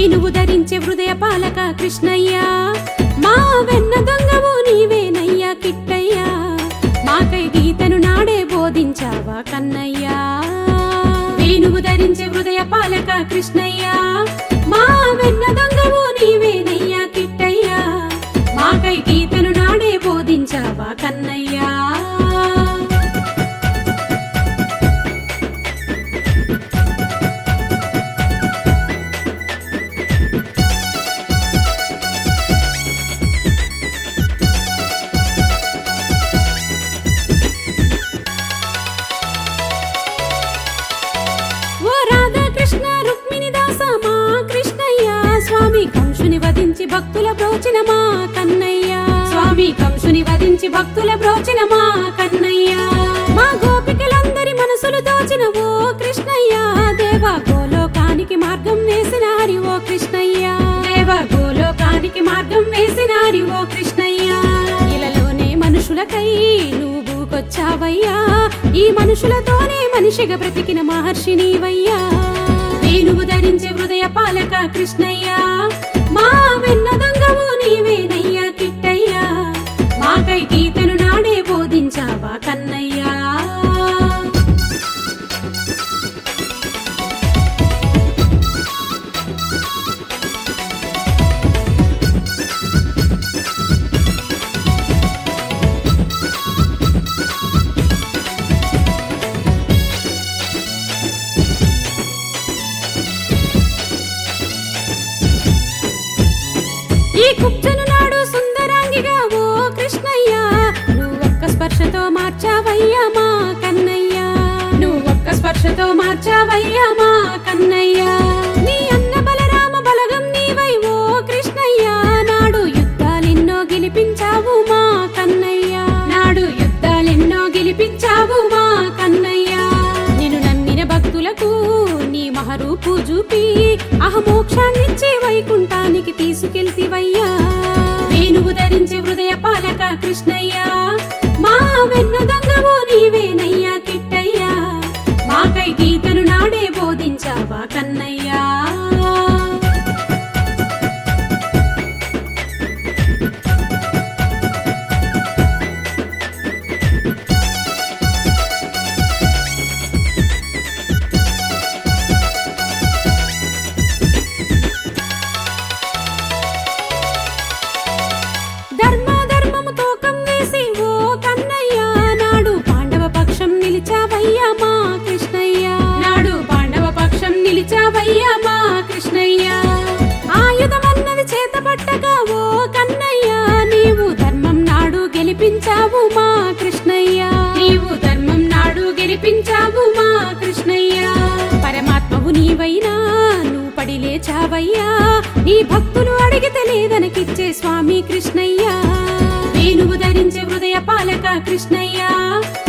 వేణువు ధరించే హృదయ పాలక కృష్ణయ్య మా వెన్న దొంగవు నీవేనయ్యా కిట్టయ్యా మాకై గీతను నాడే బోధించావా కన్నయ్యా వేణువు ధరించే హృదయ పాలక కృష్ణయ్య మా వెన్న దొంగవు నీవేనయ్యా కిట్టయ్యా మాకై గీతను నాడే బోధించావా కన్నయ్యా ఓ రాధా కృష్ణ రుక్మిణి దాస మా కృష్ణయ్య స్వామి కంసుని వధించి భక్తుల బ్రోచిన మా కన్నయ్య స్వామి కంసుని వధించి భక్తుల బ్రోచిన మా కన్నయ్య మా గోపికలందరి మనసులు దోచిన ఓ కృష్ణయ్య దేవ గోలోకానికి మార్గం వేసిన హరి ఓ కృష్ణయ్య దేవ గోలోకానికి మార్గం వేసిన హరి ఓ కృష్ణయ్య ఇలలోనే మనుషులకై నువ్వుకొచ్చావయ్యా ఈ మనుషులతోనే మనిషిగా బ్రతికిన మహర్షి నీవయ్యా వేణువు ధరించే హృదయ పాలక కృష్ణయ్య మా వెన్న దొంగవు నీవేనయ్యా కిట్టయ్యా మాకై గీతను నాడే బోధించావా కన్నయ్యా ఈ కుబ్జను నాడు సుందరాంగిగా ఓ కృష్ణయ్య నువ్వొక్క స్పర్శతో మార్చావయ్యా మా కన్నయ్య నువ్వొక్క స్పర్శతో మార్చావయ్యా మా కన్నయ్య నీ అన్న బలరామ బలగం నీవై ఓ కృష్ణయ్య నాడు యుద్ధాలెన్నో గెలిపించావు మా కన్నయ్య నాడు యుద్ధాలెన్నో గెలిపించావు మా కన్నయ్య నిన్ను నమ్మిన భక్తులకు నీ మహరూపు చూపి అహమోక్షాన్నిచ్చే వైకుంఠానికి తీసుకెళ్తివయ్యా వేణువు ధరించే హృదయ పాలక కృష్ణయ్య మా వెన్న దొంగవు నీవేనయ్యా కిట్టయ్యా మాకై గీతను నాడే బోధించావా కన్నయ్యా ధర్మ ధర్మము తూకం వేసి ఓ కన్నయ్య నాడు పాండవ పక్షం నిలిచావయ్యా మా కృష్ణయ్య నాడు పాండవ పక్షం నిలిచావయ్యా మా కృష్ణయ్య ఆయుధమన్నది చేత పట్టగా ఓ కన్నయ్య నీవు ధర్మం నాడు గెలిపించావు మా కృష్ణయ్య నీవు ధర్మం నాడు గెలిపించావు మా కృష్ణయ్య పరమాత్మవు నీవైనా నువ్వు పడి లేచావయ్యా నీ భక్తులు అడిగితే లేదనకిచ్చే స్వామి కృష్ణయ్య వేణువు ధరించే హృదయ పాలక కృష్ణయ్య